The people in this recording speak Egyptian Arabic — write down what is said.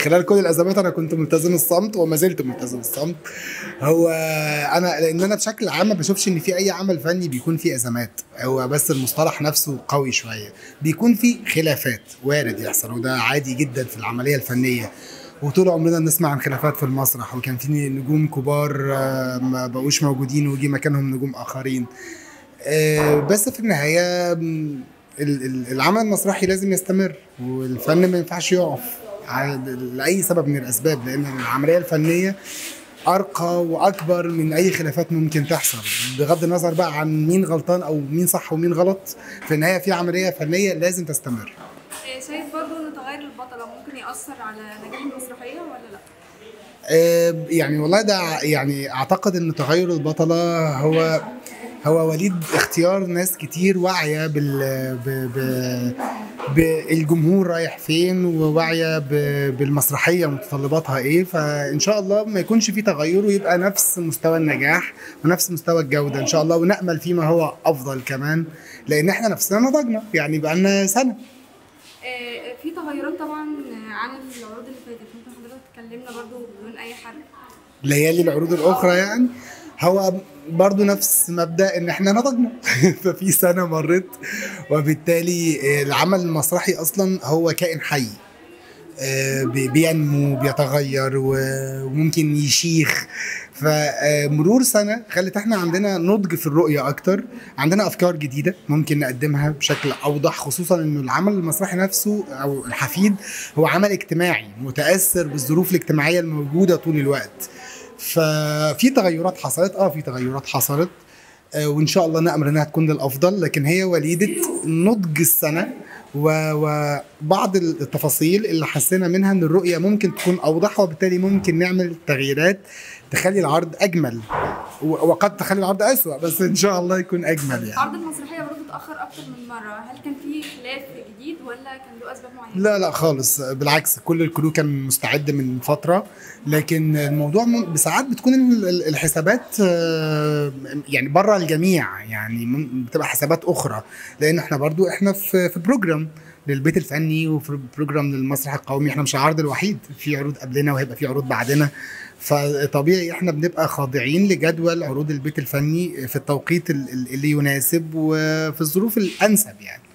خلال كل الازمات انا كنت ملتزم الصمت وما زلت ملتزم الصمت هو انا لان انا بشكل عام ما بشوفش ان في اي عمل فني بيكون فيه ازمات هو بس المصطلح نفسه قوي شويه بيكون فيه خلافات وارد يحصل وده عادي جدا في العمليه الفنيه وطول عمرنا بنسمع عن خلافات في المسرح وكان في نجوم كبار آه، ما بقوش موجودين وجي مكانهم نجوم اخرين آه، بس في النهايه م، ال- ال- العمل المسرحي لازم يستمر والفن ما ينفعش يقف على- لاي سبب من الاسباب لان العمليه الفنيه ارقى واكبر من اي خلافات ممكن تحصل بغض النظر بقى عن مين غلطان او مين صح ومين غلط في النهايه في عمليه فنيه لازم تستمر آه، شايف برضو ان تغير البطله ممكن ياثر على نجاح المسرحيه ولا لا آه، يعني والله ده يعني اعتقد ان تغير البطله هو هو وليد اختيار ناس كتير واعيه بال ب... ب... بالجمهور رايح فين وواعيه ب... بالمسرحيه متطلباتها ايه فان شاء الله ما يكونش في تغير ويبقى نفس مستوى النجاح ونفس مستوى الجوده ان شاء الله ونامل فيما هو افضل كمان لان احنا نفسنا نضجنا يعني بقى لنا سنه آه، في تغيرات طبعا آه، عن العروض اللي فاتت ممكن حضرتك تكلمنا برضو بدون اي حرق ليالي العروض الاخرى يعني هو برضو نفس مبدا ان احنا نضجنا ففي سنه مرت وبالتالي العمل المسرحي اصلا هو كائن حي آه، بي- بينمو بيتغير و- وممكن يشيخ فمرور سنه خلت احنا عندنا نضج في الرؤيه اكتر عندنا افكار جديده ممكن نقدمها بشكل اوضح خصوصا انه العمل المسرحي نفسه او الحفيد هو عمل اجتماعي متاثر بالظروف الاجتماعيه الموجوده طول الوقت ففي تغيرات حصلت اه في تغيرات حصلت آه، وان شاء الله نامل انها تكون للافضل لكن هي وليده نضج السنه و- وبعض التفاصيل اللي حسينا منها ان الرؤيه ممكن تكون اوضح وبالتالي ممكن نعمل تغييرات تخلي العرض اجمل و- وقد تخلي العرض اسوأ بس ان شاء الله يكون اجمل يعني عرض المسرحيه برضو اتاخر اكتر من مره هل كان في خلاف جديد ولا كان له اسباب معينه لا لا خالص بالعكس كل الكرو كان مستعد من فتره لكن الموضوع م- ساعات بتكون ال- ال- الحسابات آه، يعني بره الجميع يعني م- بتبقى حسابات اخرى لان احنا برضو احنا في في بروجرام للبيت الفني وفي بروجرام للمسرح القومي احنا مش العرض الوحيد في عروض قبلنا وهيبقى في عروض بعدنا فطبيعي احنا بنبقى خاضعين لجدول عروض البيت الفني في التوقيت ال- ال- اللي يناسب وفي الظروف الانسب يعني